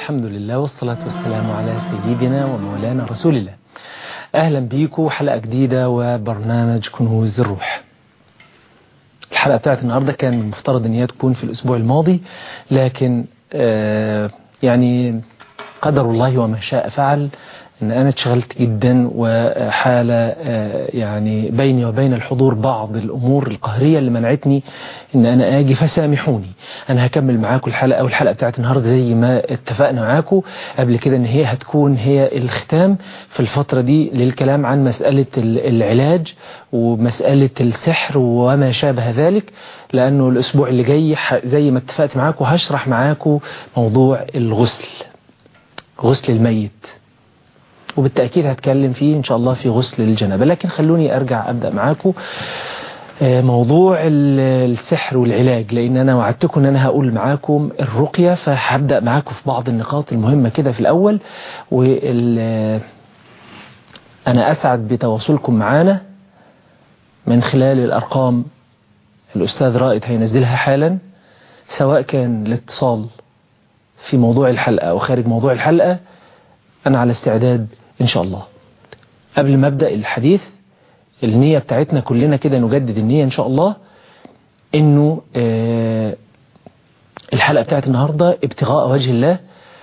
الحمد لله والصلاة والسلام على سيدنا ومولانا رسول الله أهلا بيكم حلقة جديدة وبرنامج كنوز الروح الحلقة بتاعت النهاردة كان المفترض ان هي تكون في الأسبوع الماضي لكن آه يعني قدر الله وما شاء فعل ان انا اتشغلت جدا وحال يعني بيني وبين الحضور بعض الامور القهرية اللي منعتني ان انا اجي فسامحوني انا هكمل معاكم الحلقة والحلقة بتاعت النهاردة زي ما اتفقنا معاكم قبل كده ان هي هتكون هي الختام في الفترة دي للكلام عن مسألة العلاج ومسألة السحر وما شابه ذلك لانه الاسبوع اللي جاي زي ما اتفقت معاكم هشرح معاكم موضوع الغسل غسل الميت وبالتأكيد هتكلم فيه إن شاء الله في غسل الجنابة لكن خلوني أرجع أبدأ معاكم موضوع السحر والعلاج لأن أنا وعدتكم أن أنا هقول معاكم الرقية فهبدأ معاكم في بعض النقاط المهمة كده في الأول وال أنا أسعد بتواصلكم معانا من خلال الأرقام الأستاذ رائد هينزلها حالا سواء كان الاتصال في موضوع الحلقة أو خارج موضوع الحلقة أنا على استعداد إن شاء الله قبل ما أبدأ الحديث النية بتاعتنا كلنا كده نجدد النية إن شاء الله إنه آه الحلقة بتاعت النهاردة ابتغاء وجه الله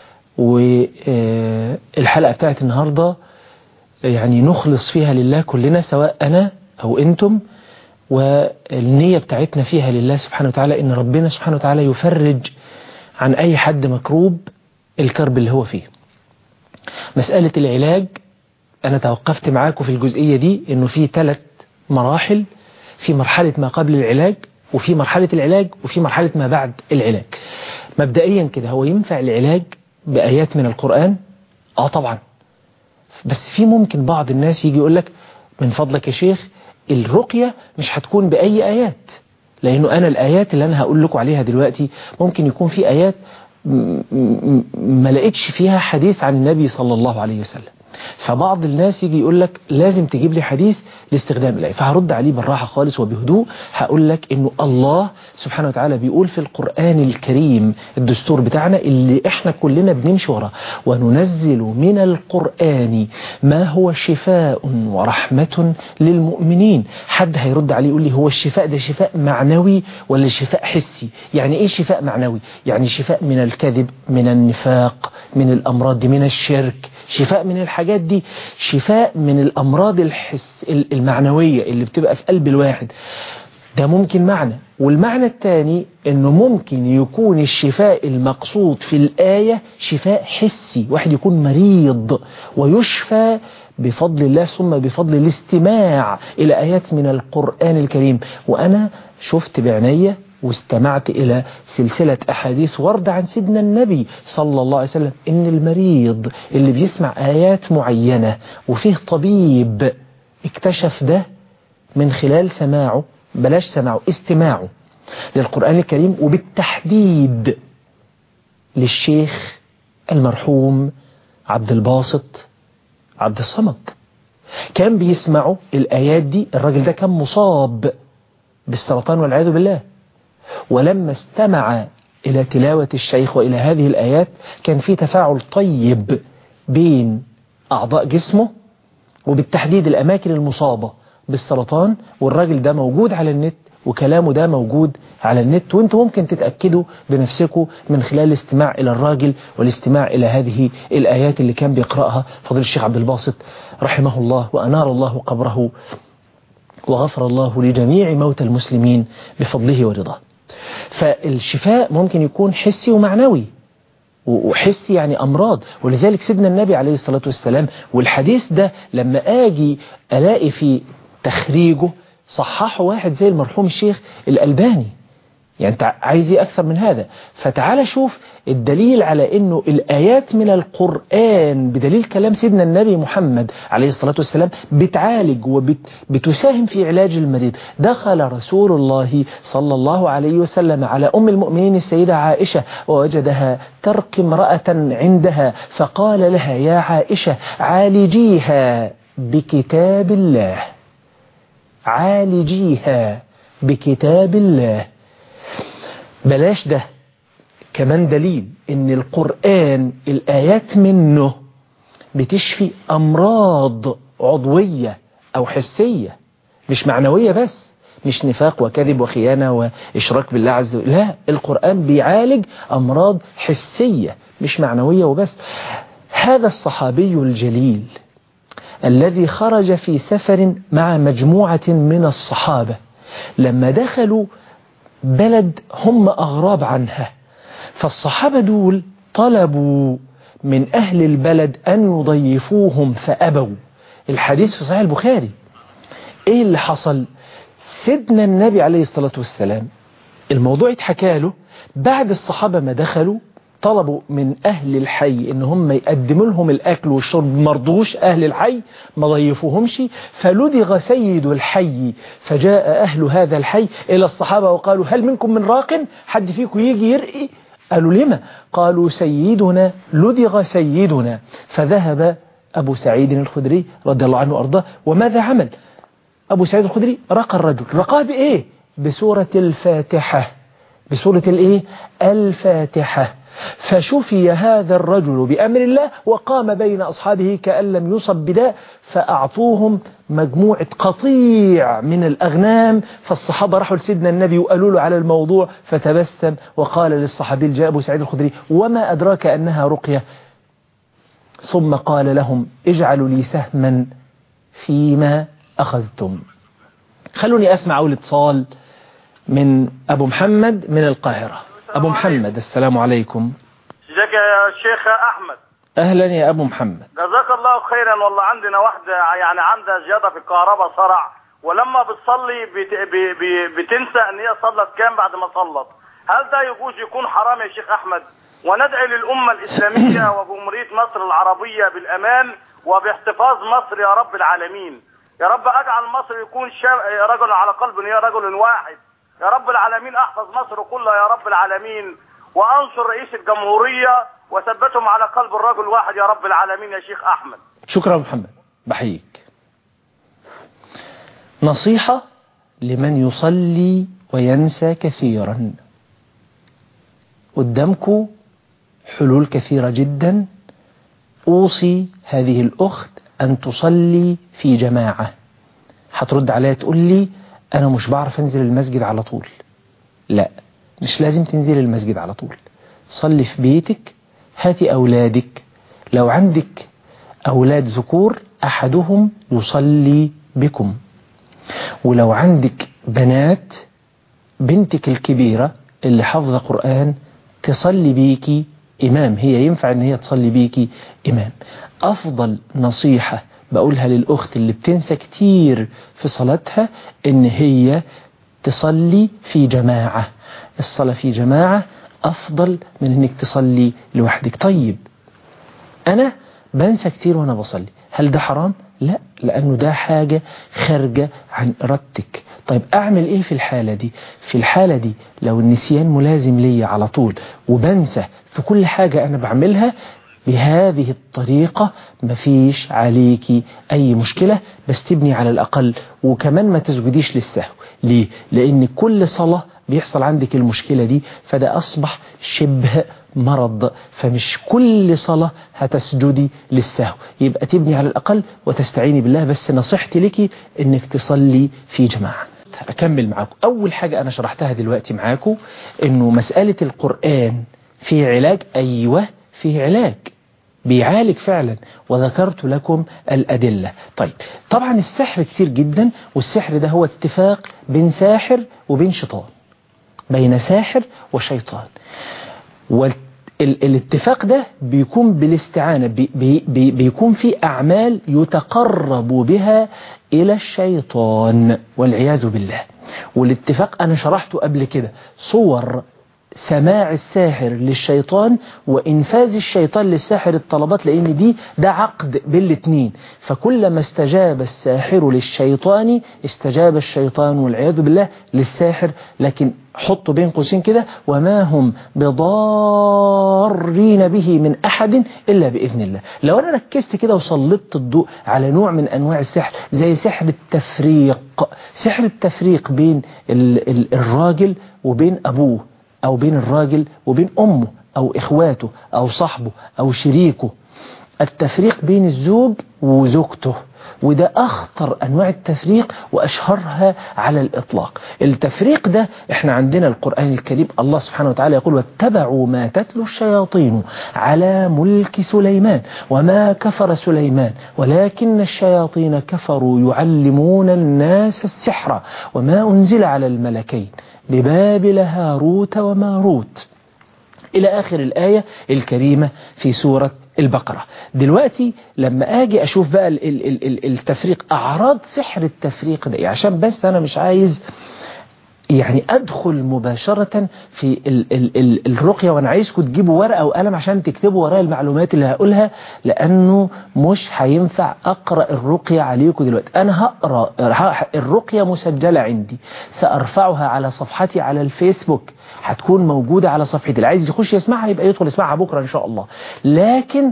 والحلقة بتاعت النهاردة يعني نخلص فيها لله كلنا سواء أنا أو أنتم والنية بتاعتنا فيها لله سبحانه وتعالى إن ربنا سبحانه وتعالى يفرج عن أي حد مكروب الكرب اللي هو فيه مسألة العلاج أنا توقفت معاكم في الجزئية دي إنه في ثلاث مراحل في مرحلة ما قبل العلاج وفي مرحلة العلاج وفي مرحلة ما بعد العلاج مبدئيا كده هو ينفع العلاج بآيات من القرآن آه طبعا بس في ممكن بعض الناس يجي يقول لك من فضلك يا شيخ الرقية مش هتكون بأي آيات لأنه أنا الآيات اللي أنا هقول لكم عليها دلوقتي ممكن يكون في آيات ما لقيتش فيها حديث عن النبي صلى الله عليه وسلم فبعض الناس يجي يقول لك لازم تجيب لي حديث لاستخدام الآية فهرد عليه بالراحة خالص وبهدوء هقول لك انه الله سبحانه وتعالى بيقول في القرآن الكريم الدستور بتاعنا اللي احنا كلنا بنمشي وراه وننزل من القرآن ما هو شفاء ورحمة للمؤمنين حد هيرد عليه يقول لي هو الشفاء ده شفاء معنوي ولا شفاء حسي يعني ايه شفاء معنوي يعني شفاء من الكذب من النفاق من الأمراض دي من الشرك شفاء من الحاجات دي شفاء من الأمراض الحس المعنوية اللي بتبقى في قلب الواحد ده ممكن معنى والمعنى الثاني انه ممكن يكون الشفاء المقصود في الآية شفاء حسي واحد يكون مريض ويشفى بفضل الله ثم بفضل الاستماع إلى آيات من القرآن الكريم وأنا شفت بعناية واستمعت إلى سلسلة أحاديث ورد عن سيدنا النبي صلى الله عليه وسلم إن المريض اللي بيسمع آيات معينة وفيه طبيب اكتشف ده من خلال سماعه بلاش سماعه استماعه للقرآن الكريم وبالتحديد للشيخ المرحوم عبد الباسط عبد الصمد كان بيسمعوا الآيات دي الراجل ده كان مصاب بالسرطان والعياذ بالله ولما استمع إلى تلاوة الشيخ وإلى هذه الآيات كان في تفاعل طيب بين أعضاء جسمه وبالتحديد الأماكن المصابة بالسرطان والراجل ده موجود على النت وكلامه ده موجود على النت وانتم ممكن تتأكدوا بنفسكم من خلال الاستماع إلى الراجل والاستماع إلى هذه الآيات اللي كان بيقرأها فضيل الشيخ عبد الباسط رحمه الله وأنار الله قبره وغفر الله لجميع موتى المسلمين بفضله ورضاه فالشفاء ممكن يكون حسي ومعنوي وحسي يعني أمراض ولذلك سيدنا النبي عليه الصلاة والسلام والحديث ده لما آجي ألاقي في تخريجه صححه واحد زي المرحوم الشيخ الألباني يعني انت عايز ايه اكثر من هذا فتعال شوف الدليل على انه الايات من القرآن بدليل كلام سيدنا النبي محمد عليه الصلاة والسلام بتعالج وبتساهم في علاج المريض دخل رسول الله صلى الله عليه وسلم على ام المؤمنين السيدة عائشة ووجدها ترقي امرأة عندها فقال لها يا عائشة عالجيها بكتاب الله عالجيها بكتاب الله بلاش ده كمان دليل ان القرآن الآيات منه بتشفي أمراض عضوية أو حسية مش معنوية بس مش نفاق وكذب وخيانة وإشراك بالله عز وجل لا القرآن بيعالج أمراض حسية مش معنوية وبس هذا الصحابي الجليل الذي خرج في سفر مع مجموعة من الصحابة لما دخلوا بلد هم أغراب عنها فالصحابة دول طلبوا من أهل البلد أن يضيفوهم فأبوا الحديث في صحيح البخاري إيه اللي حصل سيدنا النبي عليه الصلاة والسلام الموضوع اتحكى له بعد الصحابة ما دخلوا طلبوا من أهل الحي إن هم يقدموا لهم الأكل والشرب مرضوش أهل الحي ما ضيفوهمش فلدغ سيد الحي فجاء أهل هذا الحي إلى الصحابة وقالوا هل منكم من راق حد فيكم يجي يرقي قالوا لما قالوا سيدنا لدغ سيدنا فذهب أبو سعيد الخدري رضي الله عنه وأرضاه وماذا عمل أبو سعيد الخدري رقى الرجل رقاه بإيه بسورة الفاتحة بسورة الإيه الفاتحة فشفي هذا الرجل بأمر الله وقام بين أصحابه كأن لم يصب بداء فأعطوهم مجموعة قطيع من الأغنام فالصحابة راحوا لسيدنا النبي وقالوا له على الموضوع فتبسم وقال للصحابي الجاء أبو سعيد الخدري وما أدراك أنها رقية ثم قال لهم اجعلوا لي سهما فيما أخذتم خلوني أسمع أول اتصال من أبو محمد من القاهرة أبو محمد السلام عليكم ازيك يا شيخ احمد أهلا يا أبو محمد جزاك الله خيرا والله عندنا واحده يعني عندها زياده في الكهرباء صرع ولما بتصلي بت... ب... ب... بتنسى ان هي صلت كام بعد ما صلت هل ده يجوز يكون حرام يا شيخ احمد وندعي للامه الاسلاميه وجمهوريه مصر العربيه بالامان وباحتفاظ مصر يا رب العالمين يا رب اجعل مصر يكون شاب... رجل على قلب يا رجل واحد يا رب العالمين احفظ مصر كلها يا رب العالمين وانصر رئيس الجمهورية وثبتهم على قلب الرجل واحد يا رب العالمين يا شيخ احمد شكرا يا محمد بحييك نصيحة لمن يصلي وينسى كثيرا قدامكم حلول كثيرة جدا أوصي هذه الأخت أن تصلي في جماعة هترد عليها تقول لي أنا مش بعرف أنزل المسجد على طول لا مش لازم تنزل المسجد على طول صلي في بيتك هاتي أولادك لو عندك أولاد ذكور أحدهم يصلي بكم ولو عندك بنات بنتك الكبيرة اللي حافظة قرآن تصلي بيكي إمام هي ينفع أن هي تصلي بيكي إمام أفضل نصيحة بقولها للأخت اللي بتنسى كتير في صلاتها إن هي تصلي في جماعة الصلاة في جماعة أفضل من إنك تصلي لوحدك طيب أنا بنسى كتير وأنا بصلي هل ده حرام؟ لا لأنه ده حاجة خارجة عن إرادتك طيب أعمل إيه في الحالة دي؟ في الحالة دي لو النسيان ملازم لي على طول وبنسى في كل حاجة أنا بعملها بهذه الطريقة مفيش عليكي أي مشكلة بس تبني على الأقل وكمان ما تسجديش للسهو ليه؟ لأن كل صلاة بيحصل عندك المشكلة دي فده أصبح شبه مرض فمش كل صلاة هتسجدي للسهو يبقى تبني على الأقل وتستعيني بالله بس نصيحتي لك إنك تصلي في جماعة أكمل معاكم أول حاجة أنا شرحتها دلوقتي معاكم إنه مسألة القرآن في علاج أيوة في علاج بيعالج فعلا وذكرت لكم الأدلة طيب طبعا السحر كتير جدا والسحر ده هو اتفاق بين ساحر وبين شيطان بين ساحر وشيطان والاتفاق ده بيكون بالاستعانة بي بي بيكون في أعمال يتقرب بها إلى الشيطان والعياذ بالله والاتفاق أنا شرحته قبل كده صور سماع الساحر للشيطان وإنفاذ الشيطان للساحر الطلبات لأن دي ده عقد بين الاثنين فكلما استجاب الساحر للشيطان استجاب الشيطان والعياذ بالله للساحر لكن حطوا بين قوسين كده وما هم بضارين به من أحد إلا بإذن الله لو أنا ركزت كده وسلطت الضوء على نوع من أنواع السحر زي سحر التفريق سحر التفريق بين ال ال الراجل وبين أبوه أو بين الراجل وبين أمه أو إخواته أو صاحبه أو شريكه التفريق بين الزوج وزوجته وده أخطر أنواع التفريق وأشهرها على الإطلاق التفريق ده إحنا عندنا القرآن الكريم الله سبحانه وتعالى يقول واتبعوا ما تتلو الشياطين على ملك سليمان وما كفر سليمان ولكن الشياطين كفروا يعلمون الناس السحر وما أنزل على الملكين ببابل هاروت وماروت إلى آخر الآية الكريمة في سورة البقرة دلوقتي لما أجي أشوف بقى التفريق أعراض سحر التفريق ده عشان بس أنا مش عايز يعني أدخل مباشرة في ال ال ال الرقية وأنا عايزكم تجيبوا ورقة وقلم عشان تكتبوا ورايا المعلومات اللي هقولها لأنه مش هينفع أقرأ الرقية عليكم دلوقتي أنا هقرأ الرقية مسجلة عندي سأرفعها على صفحتي على الفيسبوك هتكون موجودة على صفحتي اللي عايز يخش يسمعها يبقى يدخل يسمعها بكرة إن شاء الله لكن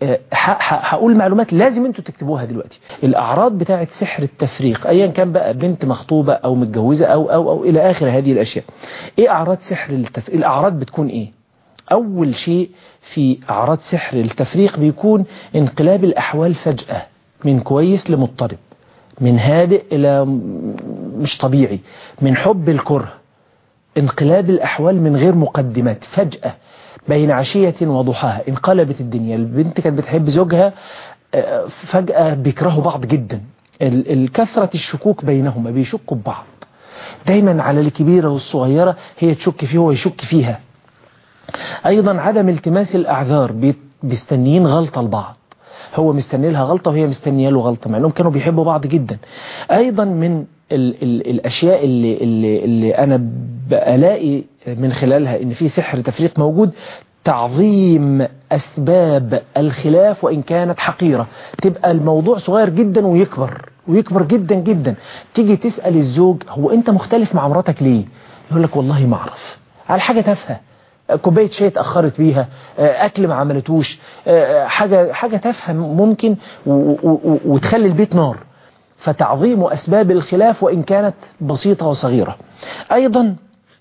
هقول معلومات لازم انتوا تكتبوها دلوقتي الأعراض بتاعة سحر التفريق أيا كان بقى بنت مخطوبة أو متجوزة أو, أو, أو إلى آخر هذه الأشياء إيه أعراض سحر التفريق الأعراض بتكون إيه أول شيء في أعراض سحر التفريق بيكون انقلاب الأحوال فجأة من كويس لمضطرب من هادئ إلى مش طبيعي من حب الكره انقلاب الأحوال من غير مقدمات فجأة بين عشية وضحاها انقلبت الدنيا البنت كانت بتحب زوجها فجأة بيكرهوا بعض جدا الكثرة الشكوك بينهما بيشكوا ببعض دايما على الكبيرة والصغيرة هي تشك فيه ويشك فيها أيضا عدم التماس الأعذار بيستنيين غلطة لبعض هو مستني لها غلطة وهي مستنية له غلطة مع أنهم كانوا بيحبوا بعض جدا أيضا من ال ال الأشياء اللي, اللي, اللي أنا بلاقي من خلالها إن في سحر تفريق موجود تعظيم أسباب الخلاف وإن كانت حقيرة تبقى الموضوع صغير جدا ويكبر ويكبر جدا جدا تيجي تسأل الزوج هو أنت مختلف مع مراتك ليه يقول لك والله ما أعرف على حاجة تافهه كوبايه شاي اتاخرت بيها اكل ما عملتوش حاجه حاجه تافهه ممكن وتخلي البيت نار فتعظيم اسباب الخلاف وان كانت بسيطه وصغيره ايضا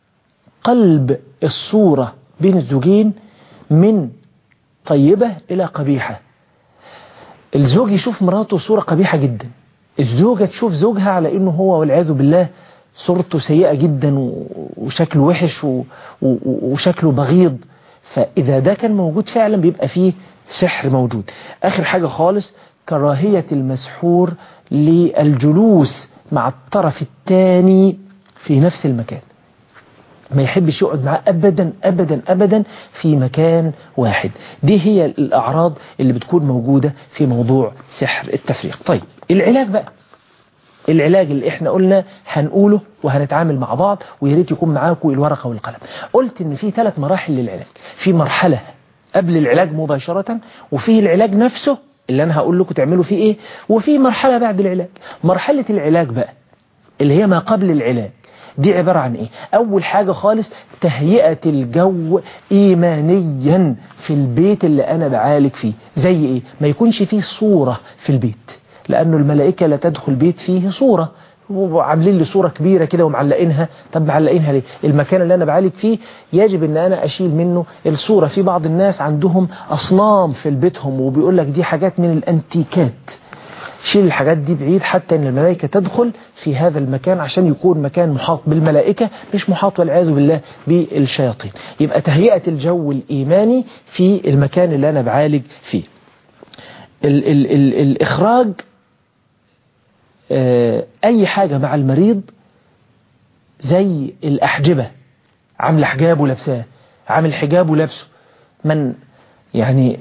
قلب الصوره بين الزوجين من طيبه الى قبيحه الزوج يشوف مراته صوره قبيحه جدا الزوجه تشوف زوجها على انه هو والعياذ بالله صورته سيئة جدا وشكله وحش وشكله بغيض فإذا ده كان موجود فعلا بيبقى فيه سحر موجود آخر حاجة خالص كراهية المسحور للجلوس مع الطرف الثاني في نفس المكان ما يحبش يقعد معاه أبدا أبدا أبدا في مكان واحد دي هي الأعراض اللي بتكون موجودة في موضوع سحر التفريق طيب العلاج بقى العلاج اللي احنا قلنا هنقوله وهنتعامل مع بعض ويا ريت يكون معاكم الورقة والقلم قلت ان في ثلاث مراحل للعلاج في مرحلة قبل العلاج مباشرة وفي العلاج نفسه اللي انا هقول لكم تعملوا فيه ايه وفي مرحلة بعد العلاج مرحلة العلاج بقى اللي هي ما قبل العلاج دي عبارة عن ايه اول حاجة خالص تهيئة الجو ايمانيا في البيت اللي انا بعالج فيه زي ايه ما يكونش فيه صورة في البيت لأنه الملائكة لا تدخل بيت فيه صورة وعاملين لي صورة كبيرة كده ومعلقينها طب معلقينها ليه المكان اللي أنا بعالج فيه يجب أن أنا أشيل منه الصورة في بعض الناس عندهم أصنام في بيتهم وبيقول لك دي حاجات من الأنتيكات شيل الحاجات دي بعيد حتى أن الملائكة تدخل في هذا المكان عشان يكون مكان محاط بالملائكة مش محاط والعياذ بالله بالشياطين يبقى تهيئة الجو الإيماني في المكان اللي أنا بعالج فيه ال ال ال الإخراج أي حاجة مع المريض زي الأحجبة عامل حجاب ولابساه عامل حجاب ولابسه من يعني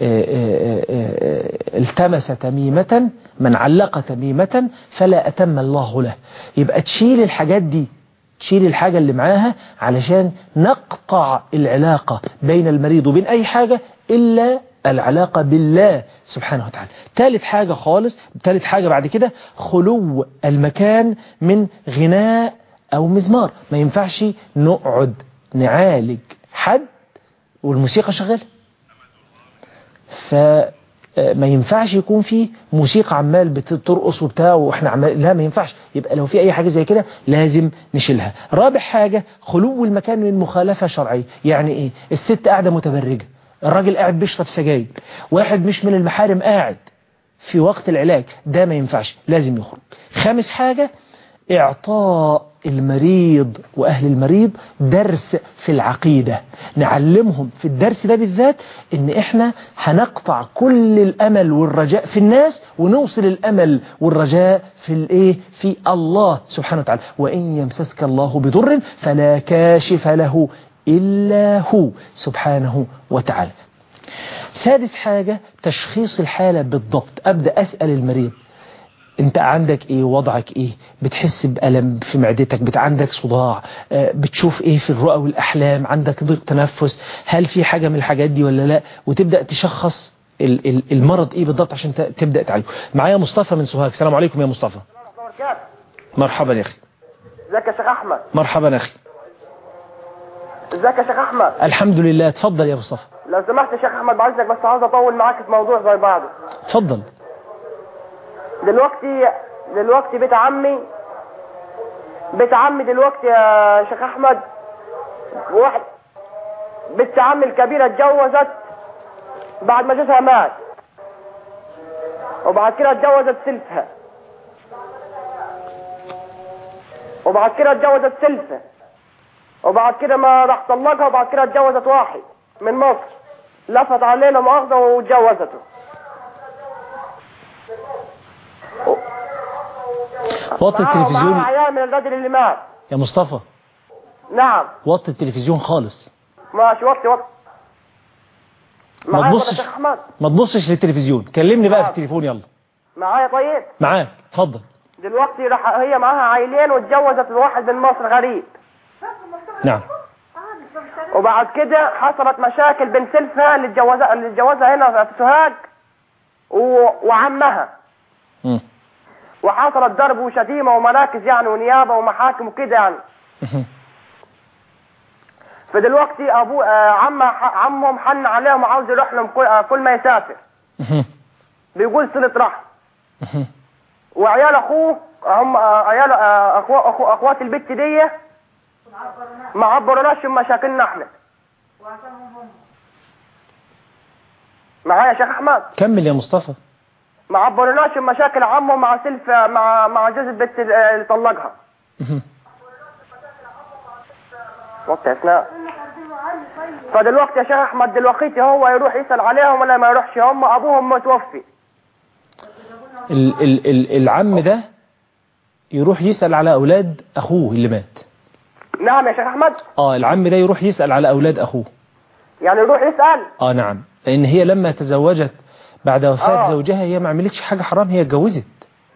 التمس تميمة من علق تميمة فلا أتم الله له يبقى تشيل الحاجات دي تشيل الحاجة اللي معاها علشان نقطع العلاقة بين المريض وبين أي حاجة إلا العلاقة بالله سبحانه وتعالى ثالث حاجة خالص ثالث حاجة بعد كده خلو المكان من غناء أو مزمار ما ينفعش نقعد نعالج حد والموسيقى شغالة آه، ما ينفعش يكون في موسيقى عمال بترقص وبتاع واحنا عمال لا ما ينفعش يبقى لو في اي حاجة زي كده لازم نشيلها رابع حاجة خلو المكان من مخالفة شرعية يعني ايه الست قاعدة متبرجة الراجل قاعد بيشرب سجاير واحد مش من المحارم قاعد في وقت العلاج ده ما ينفعش لازم يخرج خامس حاجة إعطاء المريض وأهل المريض درس في العقيدة نعلمهم في الدرس ده بالذات إن إحنا هنقطع كل الأمل والرجاء في الناس ونوصل الأمل والرجاء في الإيه في الله سبحانه وتعالى وإن يمسسك الله بضر فلا كاشف له إلا هو سبحانه وتعالى سادس حاجة تشخيص الحالة بالضبط أبدأ أسأل المريض انت عندك ايه وضعك ايه بتحس بألم في معدتك بت عندك صداع آه، بتشوف ايه في الرؤى والأحلام عندك ضيق تنفس هل في حاجة من الحاجات دي ولا لا وتبدأ تشخص ال- ال- المرض ايه بالضبط عشان ت- تبدأ تعالجه معايا مصطفى من سوهاج السلام عليكم يا مصطفى مرحبا يا اخي ازيك يا شيخ احمد مرحبا يا اخي ازيك يا شيخ احمد الحمد لله اتفضل يا مصطفى لو سمحت يا شيخ احمد بعزك بس عاوز اطول معاك في موضوع زي بعضه اتفضل دلوقتي دلوقتي بيت عمي بيت عمي دلوقتي يا شيخ احمد واحد بنت عمي الكبيرة اتجوزت بعد ما جوزها مات وبعد كده اتجوزت سلفها وبعد كده اتجوزت سلفة وبعد كده ما راح طلقها وبعد كده اتجوزت واحد من مصر لفت علينا مؤاخذة واتجوزته وطي معاه- التلفزيون معاه عيال من الراجل اللي مات يا مصطفى نعم وطي التلفزيون خالص ماشي وقتي وقت ما معايا تبصش يا شيخ احمد ما تبصش للتلفزيون كلمني بقى في آه. التليفون يلا معايا طيب معاك اتفضل دلوقتي راح هي معاها عيلين واتجوزت واحد من مصر غريب نعم وبعد كده حصلت مشاكل بين سلفها اللي اتجوزها اللي اتجوزها هنا في سوهاج و... وعمها مم. وحصلت ضرب وشتيمه ومراكز يعني ونيابه ومحاكم وكده يعني فدلوقتي ابو آه عمها ح- عمهم حن عليهم وعاوز يروح لهم كل, آه كل ما يسافر بيقول صله رحم وعيال اخوه هم آه، عيال آه، اخو اخو اخوات البت دي ما عبروناش من مشاكلنا احنا معايا يا شيخ احمد كمل يا مصطفى ما عبروناش من مشاكل عمه مع سلف مع مع جوز البت اللي طلقها وقت اثناء فدلوقتي يا شيخ احمد دلوقتي هو يروح يسال عليهم ولا ما يروحش هم ابوهم متوفي ال ال ال العم ده يروح يسأل على أولاد أخوه اللي مات نعم يا شيخ احمد اه العم ده يروح يسأل على أولاد أخوه يعني يروح يسال اه نعم لأن هي لما تزوجت بعد وفاة آه. زوجها هي ما عملتش حاجة حرام هي اتجوزت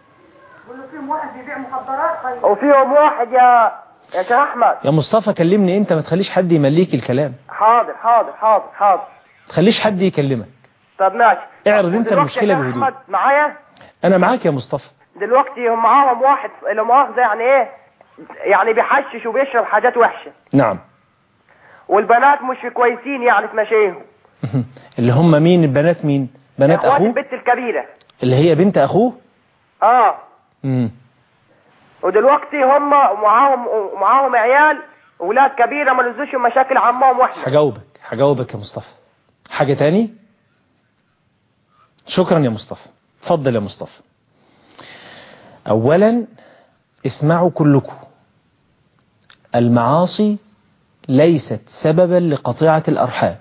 وفيهم واحد يا يا شيخ احمد يا مصطفى كلمني انت ما تخليش حد يمليك الكلام حاضر حاضر حاضر حاضر ما تخليش حد يكلمك طب ماشي اعرض انت دلوقتي المشكلة يا شيخ بهدوء احمد معايا انا معاك يا مصطفى دلوقتي هم معاهم واحد اللي مؤاخذه يعني ايه يعني بيحشش وبيشرب حاجات وحشه نعم والبنات مش كويسين يعني في مشايهم اللي هم مين البنات مين بنات اخوات أخوه البت الكبيره اللي هي بنت أخوه اه مم. ودلوقتي هم معاهم معاهم عيال اولاد كبيره ما لزوش مشاكل عمهم واحنا هجاوبك هجاوبك يا مصطفى حاجة تاني شكرا يا مصطفى اتفضل يا مصطفى اولا اسمعوا كلكم المعاصي ليست سببا لقطيعة الارحام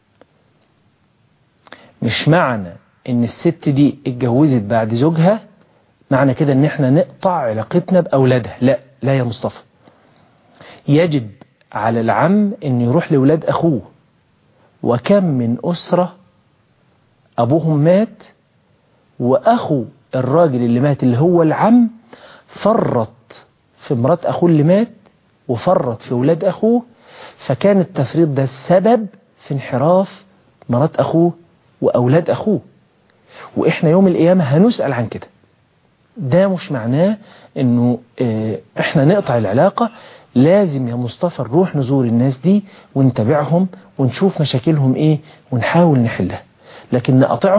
مش معنى ان الست دي اتجوزت بعد زوجها معنى كده ان احنا نقطع علاقتنا باولادها لا لا يا مصطفى يجب على العم ان يروح لولاد اخوه وكم من اسرة ابوهم مات واخو الراجل اللي مات اللي هو العم فرط في مرات اخوه اللي مات وفرط في ولاد اخوه فكان التفريط ده السبب في انحراف مرات اخوه واولاد اخوه واحنا يوم القيامة هنسأل عن كده ده مش معناه انه اه احنا نقطع العلاقة لازم يا مصطفى نروح نزور الناس دي ونتابعهم ونشوف مشاكلهم ايه ونحاول نحلها لكن نقطعهم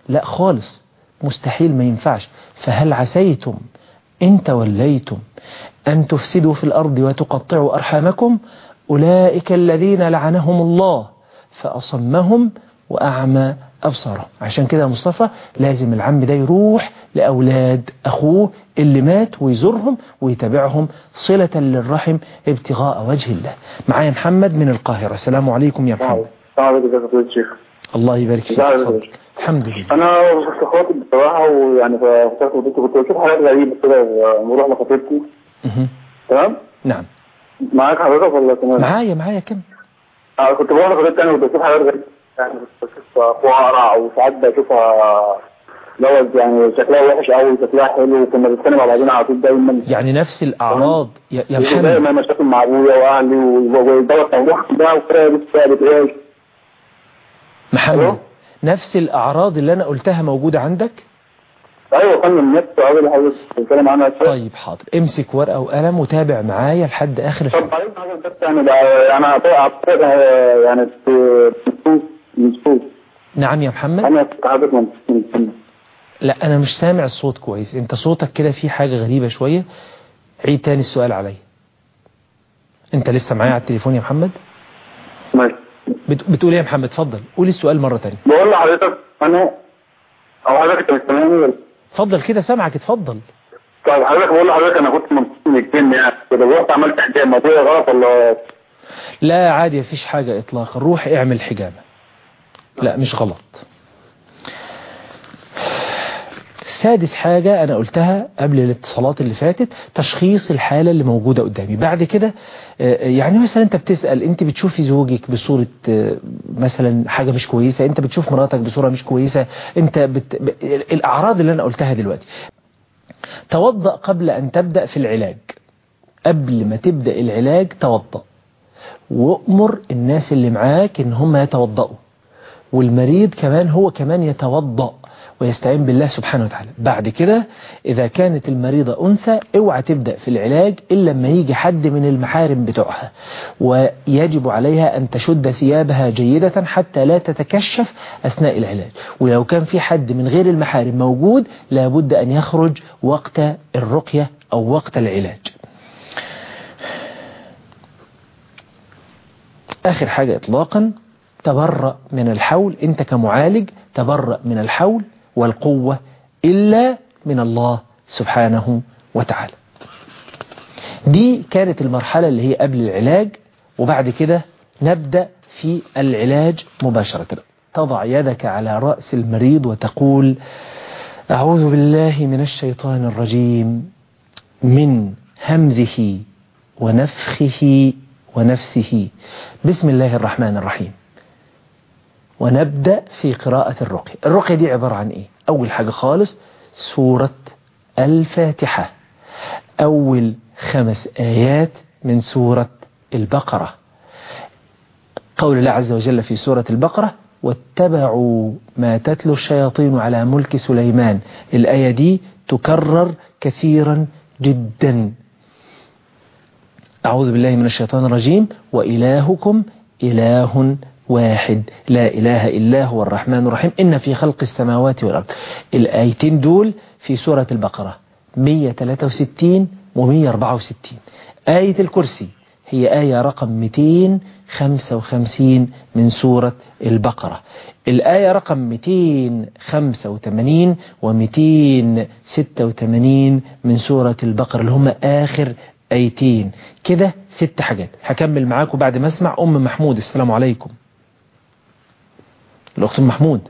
لا خالص مستحيل ما ينفعش فهل عسيتم إن توليتم أن تفسدوا في الأرض وتقطعوا أرحامكم أولئك الذين لعنهم الله فأصمهم وأعمى أبصارهم عشان كده يا مصطفى لازم العم ده يروح لأولاد أخوه اللي مات ويزورهم ويتابعهم صلة للرحم ابتغاء وجه الله معايا محمد من القاهرة السلام عليكم يا محمد السلام عليكم ازيك يا فضيلة الشيخ الله يبارك فيك ازيك يا اتفضل. باشا؟ الحمد لله انا كنت خاطب بصراحه ويعني فاخترت فضيلتي كنت بشوف حاجات غريبه كده بروح لخطيبتي مهم. تمام نعم معاك حضرتك ولا تمام؟ معايا معايا كم آه، كنت بروح لخطيبتي انا كنت بشوف حاجات غريبه يعني كنت بشوف اخوها قرع وساعات بشوفها لوز يعني شكلها وحش قوي شكلها حلو وكنا بنتخانق مع بعضنا على طول دايما يعني نفس الأعراض يا, يا محمد دايما مشاكل مع ابويا واهلي ودوت موضوع ده وكده لسه بتعيش محمد ألو؟ نفس الأعراض اللي أنا قلتها موجودة عندك ايوه يا فندم نفس قبل حضرتك بتتكلم عنها شوية. طيب حاضر امسك ورقة وقلم وتابع معايا لحد آخر طب الحلقة بعدين حاجه بس يعني بقى انا اعتقد يعني في نصوص نصوص نعم يا محمد انا في حضرتك من من- من- لا أنا مش سامع الصوت كويس أنت صوتك كده فيه حاجة غريبة شوية عيد تاني السؤال عليا أنت لسه معايا على التليفون يا محمد ماشي بت... بتقول إيه يا محمد اتفضل قول السؤال مرة تانية بقول لحضرتك انا او حضرتك انت مش سامعني ولا- اتفضل كده سامعك اتفضل طيب حضرتك بقول لحضرتك انا كنت مبسوط من الجن يعني كده رحت عملت حجاب الموضوع غلط ولا لا عادي مفيش حاجة إطلاقا روح اعمل حجامة لا مش غلط سادس حاجة أنا قلتها قبل الاتصالات اللي فاتت تشخيص الحالة اللي موجودة قدامي بعد كده آه، يعني مثلا أنت بتسأل أنت بتشوفي زوجك بصورة آه، مثلا حاجة مش كويسة أنت بتشوف مراتك بصورة مش كويسة أنت بت... ب... الأعراض اللي أنا قلتها دلوقتي توضأ قبل أن تبدأ في العلاج قبل ما تبدأ العلاج توضأ وأمر الناس اللي معاك إن هم يتوضأوا والمريض كمان هو كمان يتوضأ ويستعين بالله سبحانه وتعالى بعد كده إذا كانت المريضة أنثى اوعى تبدأ في العلاج إلا لما يجي حد من المحارم بتوعها ويجب عليها أن تشد ثيابها جيدة حتى لا تتكشف أثناء العلاج ولو كان في حد من غير المحارم موجود لابد أن يخرج وقت الرقية أو وقت العلاج آخر حاجة إطلاقا تبرأ من الحول أنت كمعالج تبرأ من الحول والقوة إلا من الله سبحانه وتعالى دي كانت المرحلة اللي هي قبل العلاج وبعد كده نبدأ في العلاج مباشرة تضع يدك على رأس المريض وتقول أعوذ بالله من الشيطان الرجيم من همزه ونفخه ونفسه بسم الله الرحمن الرحيم ونبدأ في قراءة الرقية الرقية دي عبارة عن إيه أول حاجة خالص سورة الفاتحة أول خمس آيات من سورة البقرة قول الله عز وجل في سورة البقرة واتبعوا ما تتلو الشياطين على ملك سليمان الآية دي تكرر كثيرا جدا أعوذ بالله من الشيطان الرجيم وإلهكم إله واحد لا إله إلا هو الرحمن الرحيم إن في خلق السماوات والأرض الآيتين دول في سورة البقرة 163 و 164 آية الكرسي هي آية رقم 255 من سورة البقرة الآية رقم 285 و 286 من سورة البقرة اللي هم آخر آيتين كده ست حاجات هكمل معاكم بعد ما اسمع أم محمود السلام عليكم الأخت أم محمود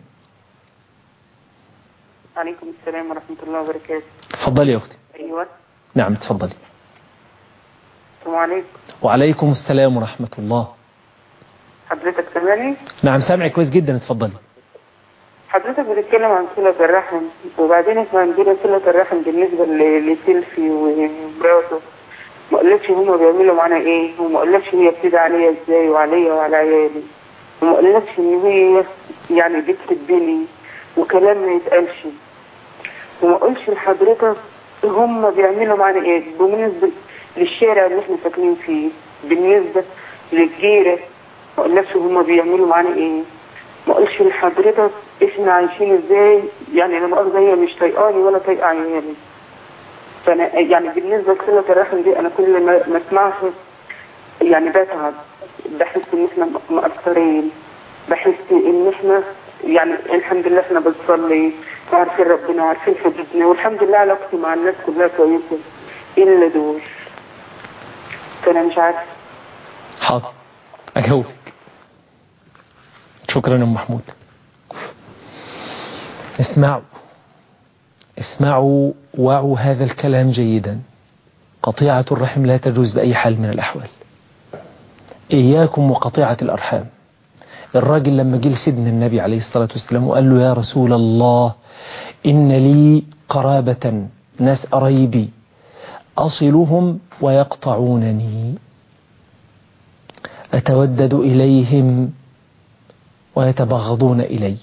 عليكم السلام ورحمة الله وبركاته اتفضلي يا أختي أيوة نعم اتفضلي السلام عليكم وعليكم السلام ورحمة الله حضرتك سامعني نعم سامعي كويس جدا اتفضلي حضرتك بتتكلم عن صلة الرحم وبعدين احنا عندنا صلة الرحم بالنسبة ل- لسيلفي ومراته ما قالتش هما بيعملوا معانا ايه وما قالتش هي بتدعي عليا ازاي وعليا وعلى عيالي وما قالتش ان هي يعني بتحبني وكلام ما يتقالش وما قلش لحضرتك هما بيعملوا معانا ايه بالنسبة للشارع اللي احنا ساكنين فيه بالنسبة للجيرة ما قلناش هما بيعملوا معانا ايه ما قلش لحضرتك احنا عايشين ازاي يعني انا مؤاخذة هي مش طايقاني ولا طايقة عيالي فانا يعني بالنسبة لصلة الرحم دي انا كل ما ما اسمعها يعني بتعب بحس ان احنا مقصرين بحس ان احنا يعني الحمد لله احنا بنصلي وعارفين ربنا وعارفين حدودنا والحمد لله علاقتي مع الناس كلها كويسة الا دول فانا مش عارفة حاضر أجاوبك شكرا يا أم محمود اسمعوا اسمعوا وعوا هذا الكلام جيدا قطيعة الرحم لا تجوز بأي حال من الأحوال إياكم وقطيعة الأرحام الراجل لما جه لسيدنا النبي عليه الصلاة والسلام وقال له يا رسول الله إن لي قرابة ناس قرايبي أصلهم ويقطعونني أتودد إليهم ويتبغضون إلي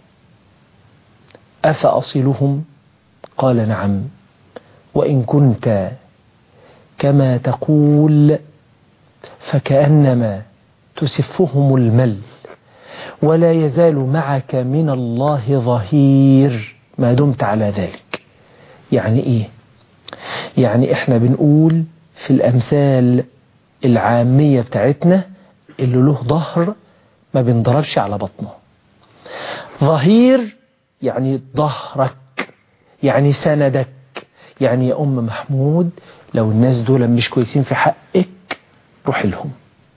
أفأصلهم قال نعم وإن كنت كما تقول فكأنما تسفهم المل ولا يزال معك من الله ظهير ما دمت على ذلك يعني إيه يعني إحنا بنقول في الأمثال العامية بتاعتنا اللي له ظهر ما بنضربش على بطنه ظهير يعني ظهرك يعني سندك يعني يا أم محمود لو الناس دول مش كويسين في حقك روح لهم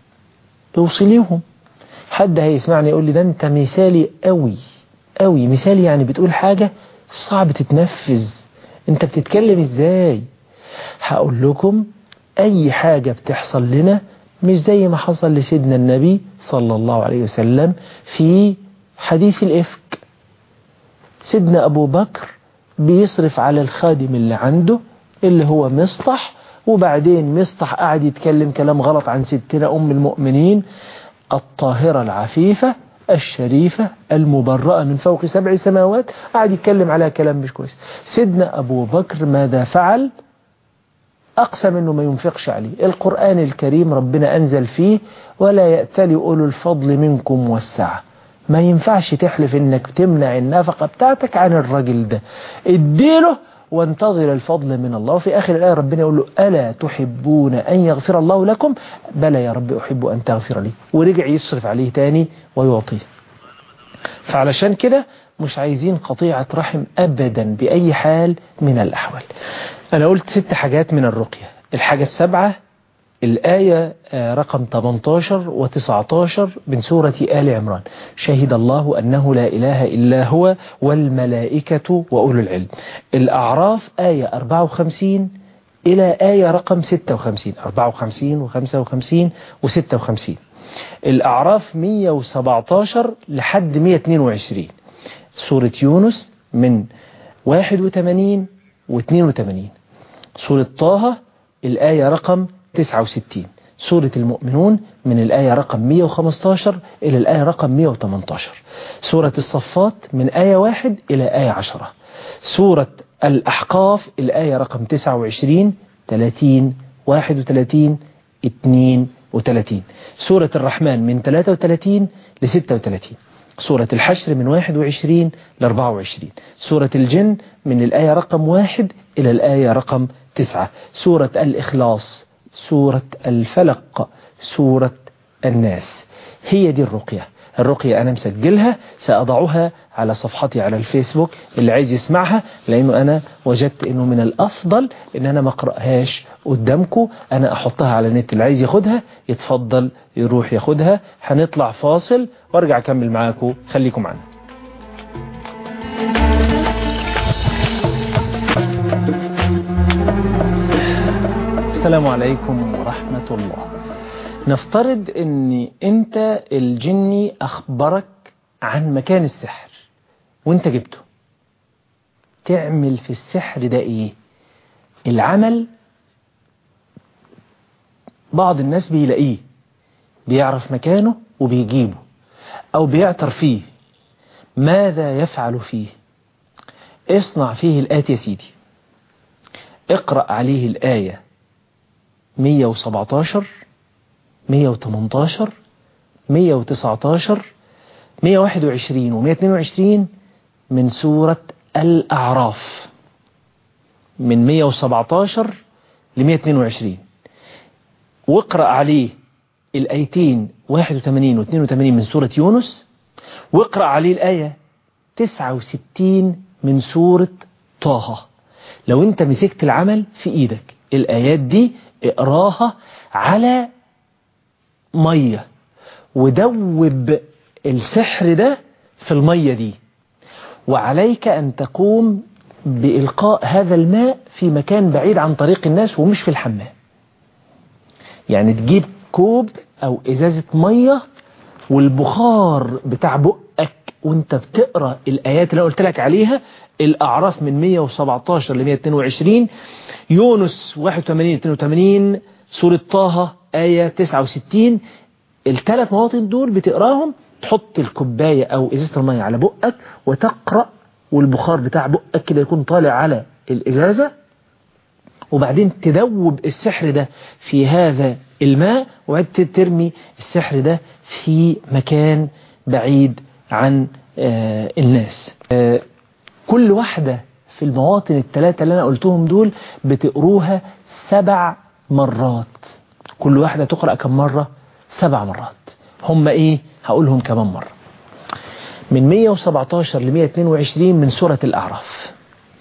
توصليهم حد هيسمعني يقول لي ده انت مثالي قوي قوي مثالي يعني بتقول حاجة صعب تتنفذ انت بتتكلم ازاي هقول لكم اي حاجة بتحصل لنا مش زي ما حصل لسيدنا النبي صلى الله عليه وسلم في حديث الإفك سيدنا أبو بكر بيصرف على الخادم اللي عنده اللي هو مصطح وبعدين مصطح قاعد يتكلم كلام غلط عن ستنا أم المؤمنين الطاهرة العفيفة الشريفة المبرأة من فوق سبع سماوات قاعد يتكلم على كلام مش كويس سيدنا أبو بكر ماذا فعل أقسم أنه ما ينفقش عليه القرآن الكريم ربنا أنزل فيه ولا يأتلي أولو الفضل منكم والسعة ما ينفعش تحلف انك تمنع النفقة بتاعتك عن الراجل ده اديله وانتظر الفضل من الله وفي آخر الآية ربنا يقول له ألا تحبون أن يغفر الله لكم بلى يا رب أحب أن تغفر لي ورجع يصرف عليه تاني ويعطيه فعلشان كده مش عايزين قطيعة رحم أبدا بأي حال من الأحوال أنا قلت ست حاجات من الرقية الحاجة السبعة الآية رقم 18 و 19 من سورة آل عمران شهد الله أنه لا إله إلا هو والملائكة وأولو العلم الأعراف آية 54 إلى آية رقم 56 54 و 55 و 56 الأعراف 117 لحد 122 سورة يونس من 81 و 82 سورة طه الآية رقم 69 سورة المؤمنون من الآية رقم 115 إلى الآية رقم 118 سورة الصفات من آية 1 إلى آية 10 سورة الأحقاف الآية رقم 29 30 31 32 سورة الرحمن من 33 ل 36 سورة الحشر من 21 ل 24 سورة الجن من الآية رقم 1 إلى الآية رقم 9 سورة الإخلاص سورة الفلق سورة الناس هي دي الرقية الرقية أنا مسجلها سأضعها على صفحتي على الفيسبوك اللي عايز يسمعها لأنه أنا وجدت أنه من الأفضل أن أنا ما أقرأهاش قدامكم أنا أحطها على النت اللي عايز ياخدها يتفضل يروح ياخدها هنطلع فاصل وارجع أكمل معاكم خليكم معنا السلام عليكم ورحمة الله نفترض ان انت الجني اخبرك عن مكان السحر وانت جبته تعمل في السحر ده ايه العمل بعض الناس بيلاقيه بيعرف مكانه وبيجيبه او بيعتر فيه ماذا يفعل فيه اصنع فيه الآتي يا سيدي اقرأ عليه الآية 117 118 119 121 و 122 من سورة الأعراف من 117 ل 122 واقرأ عليه الآيتين 81 و 82 من سورة يونس واقرأ عليه الآية 69 من سورة طه لو انت مسكت العمل في ايدك الآيات دي اقراها على مية ودوب السحر ده في المية دي وعليك أن تقوم بإلقاء هذا الماء في مكان بعيد عن طريق الناس ومش في الحمام يعني تجيب كوب أو إزازة مية والبخار بتاع بقك وانت بتقرأ الآيات اللي أنا قلت لك عليها الأعراف من 117 ل 122 يونس 81 82 سورة طه آية 69 الثلاث مواطن دول بتقراهم تحط الكوباية أو إزازة المية على بقك وتقرأ والبخار بتاع بقك كده يكون طالع على الإزازة وبعدين تذوب السحر ده في هذا الماء وبعدين ترمي السحر ده في مكان بعيد عن آه الناس آه كل واحدة في المواطن الثلاثة اللي أنا قلتهم دول بتقروها سبع مرات كل واحدة تقرأ كم مرة سبع مرات هم إيه هقولهم كمان مرة من 117 ل 122 من سورة الأعراف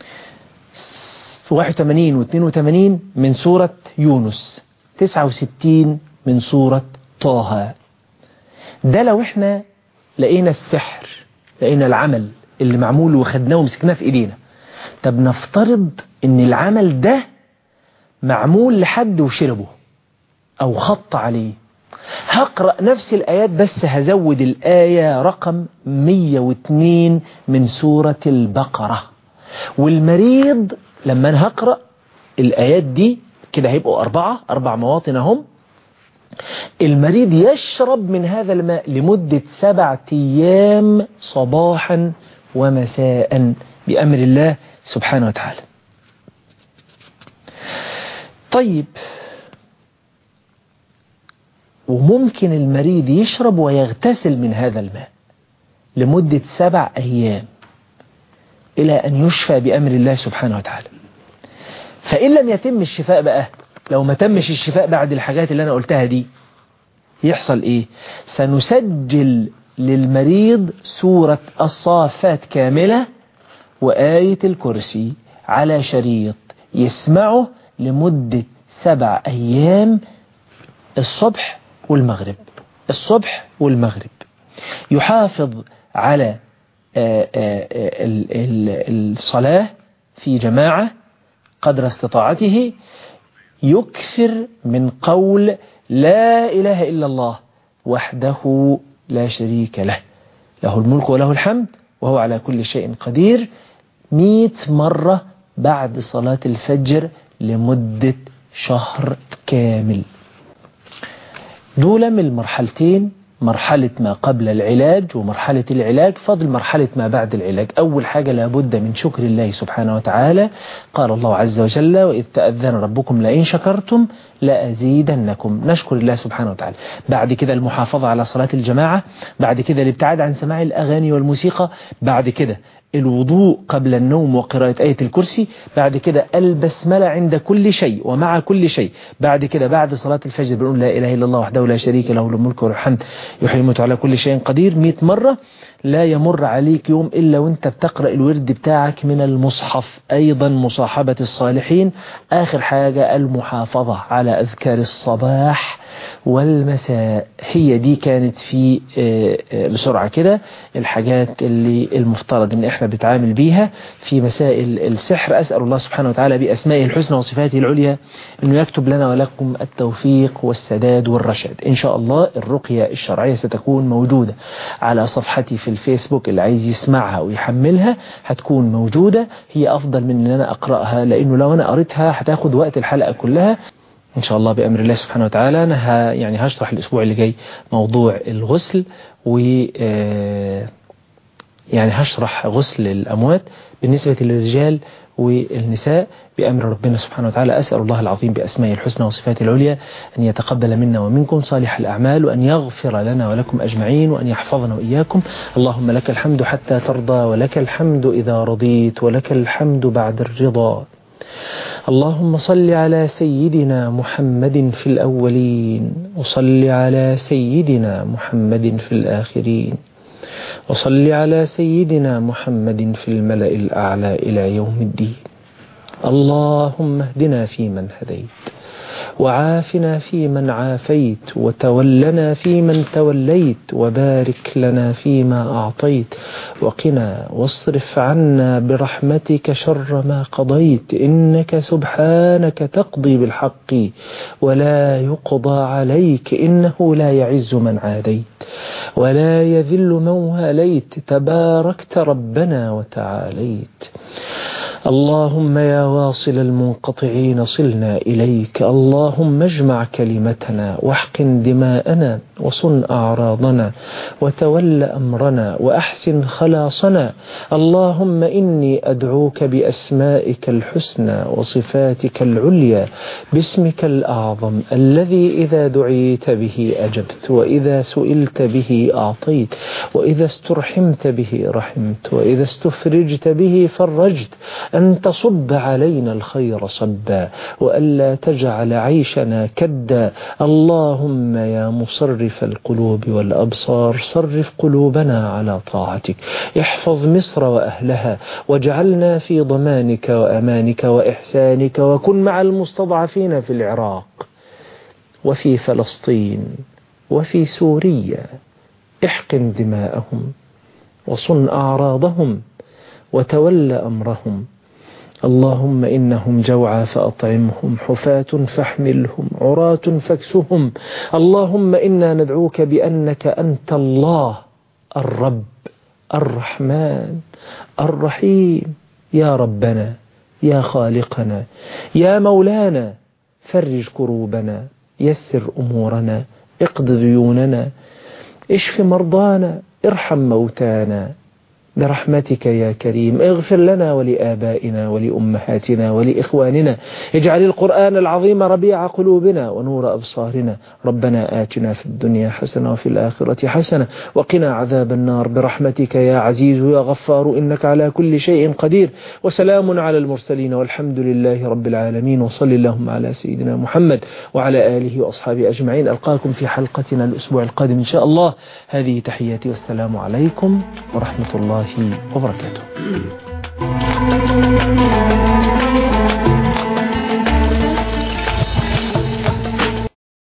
81 و 82 من سورة يونس 69 من سورة طه ده لو احنا لقينا السحر لقينا العمل اللي معمول وخدناه ومسكناه في ايدينا طب نفترض ان العمل ده معمول لحد وشربه او خط عليه هقرأ نفس الآيات بس هزود الآية رقم 102 من سورة البقرة والمريض لما أنا هقرأ الآيات دي كده هيبقوا أربعة أربع مواطن هم المريض يشرب من هذا الماء لمدة سبعة أيام صباحا ومساء بأمر الله سبحانه وتعالى طيب وممكن المريض يشرب ويغتسل من هذا الماء لمدة سبع أيام إلى أن يشفى بأمر الله سبحانه وتعالى فإن لم يتم الشفاء بقى لو ما تمش الشفاء بعد الحاجات اللي أنا قلتها دي يحصل إيه سنسجل للمريض سورة الصافات كاملة وآية الكرسي على شريط يسمعه لمدة سبع أيام الصبح والمغرب الصبح والمغرب يحافظ على الصلاة في جماعة قدر استطاعته يكثر من قول لا إله إلا الله وحده لا شريك له له الملك وله الحمد وهو على كل شيء قدير مئة مرة بعد صلاة الفجر لمدة شهر كامل دول من المرحلتين مرحلة ما قبل العلاج ومرحلة العلاج فضل مرحلة ما بعد العلاج أول حاجة لابد من شكر الله سبحانه وتعالى قال الله عز وجل وإذ تأذن ربكم لئن شكرتم لأزيدنكم نشكر الله سبحانه وتعالى بعد كده المحافظة على صلاة الجماعة بعد كده الابتعاد عن سماع الأغاني والموسيقى بعد كده الوضوء قبل النوم وقراءة آية الكرسي بعد كده البسملة عند كل شيء ومع كل شيء بعد كده بعد صلاة الفجر بنقول لا إله إلا الله وحده لا شريك له الملك والحمد يحيي الموت على كل شيء قدير 100 مرة لا يمر عليك يوم إلا وانت بتقرأ الورد بتاعك من المصحف أيضا مصاحبة الصالحين آخر حاجة المحافظة على أذكار الصباح والمساء هي دي كانت في بسرعة كده الحاجات اللي المفترض ان احنا بنتعامل بيها في مسائل السحر أسأل الله سبحانه وتعالى بأسمائه الحسنى وصفاته العليا انه يكتب لنا ولكم التوفيق والسداد والرشاد ان شاء الله الرقية الشرعية ستكون موجودة على صفحتي في الفيسبوك اللي عايز يسمعها ويحملها هتكون موجودة هي افضل من ان انا اقرأها لانه لو انا قريتها هتاخد وقت الحلقة كلها إن شاء الله بأمر الله سبحانه وتعالى أنا ها يعني هشرح الأسبوع اللي جاي موضوع الغسل و يعني هشرح غسل الأموات بالنسبة للرجال والنساء بأمر ربنا سبحانه وتعالى أسأل الله العظيم بأسمائه الحسنى وصفاته العليا أن يتقبل منا ومنكم صالح الأعمال وأن يغفر لنا ولكم أجمعين وأن يحفظنا وإياكم اللهم لك الحمد حتى ترضى ولك الحمد إذا رضيت ولك الحمد بعد الرضا اللهم صل على سيدنا محمد في الأولين وصل على سيدنا محمد في الآخرين وصل على سيدنا محمد في الملأ الأعلى إلى يوم الدين اللهم اهدنا فيمن هديت وعافنا فيمن عافيت وتولنا فيمن توليت وبارك لنا فيما أعطيت وقنا واصرف عنا برحمتك شر ما قضيت إنك سبحانك تقضي بالحق ولا يقضى عليك إنه لا يعز من عاديت ولا يذل من واليت تباركت ربنا وتعاليت اللهم يا واصل المنقطعين صلنا إليك اللهم اجمع كلمتنا واحقن دماءنا وصن أعراضنا وتول أمرنا وأحسن خلاصنا اللهم إني أدعوك بأسمائك الحسنى وصفاتك العليا باسمك الأعظم الذي إذا دعيت به أجبت وإذا سئلت به أعطيت وإذا استرحمت به رحمت وإذا استفرجت به فرجت أن تصب علينا الخير صبا وألا تجعل عيشنا كدا اللهم يا مصرف القلوب والأبصار صرف قلوبنا على طاعتك احفظ مصر وأهلها واجعلنا في ضمانك وأمانك وإحسانك وكن مع المستضعفين في العراق وفي فلسطين وفي سوريا احقن دماءهم وصن أعراضهم وتول أمرهم اللهم إنهم جوعى فأطعمهم حفاة فاحملهم عراة فاكسهم اللهم إنا ندعوك بأنك أنت الله الرب الرحمن الرحيم يا ربنا يا خالقنا يا مولانا فرج كروبنا يسر أمورنا اقض ديوننا اشف مرضانا ارحم موتانا برحمتك يا كريم اغفر لنا ولآبائنا ولأمهاتنا ولإخواننا اجعل القرآن العظيم ربيع قلوبنا ونور أبصارنا ربنا آتنا في الدنيا حسنة وفي الآخرة حسنة وقنا عذاب النار برحمتك يا عزيز يا غفار إنك على كل شيء قدير وسلام على المرسلين والحمد لله رب العالمين وصل اللهم على سيدنا محمد وعلى آله وأصحابه أجمعين ألقاكم في حلقتنا الأسبوع القادم إن شاء الله هذه تحياتي والسلام عليكم ورحمة الله وبركاته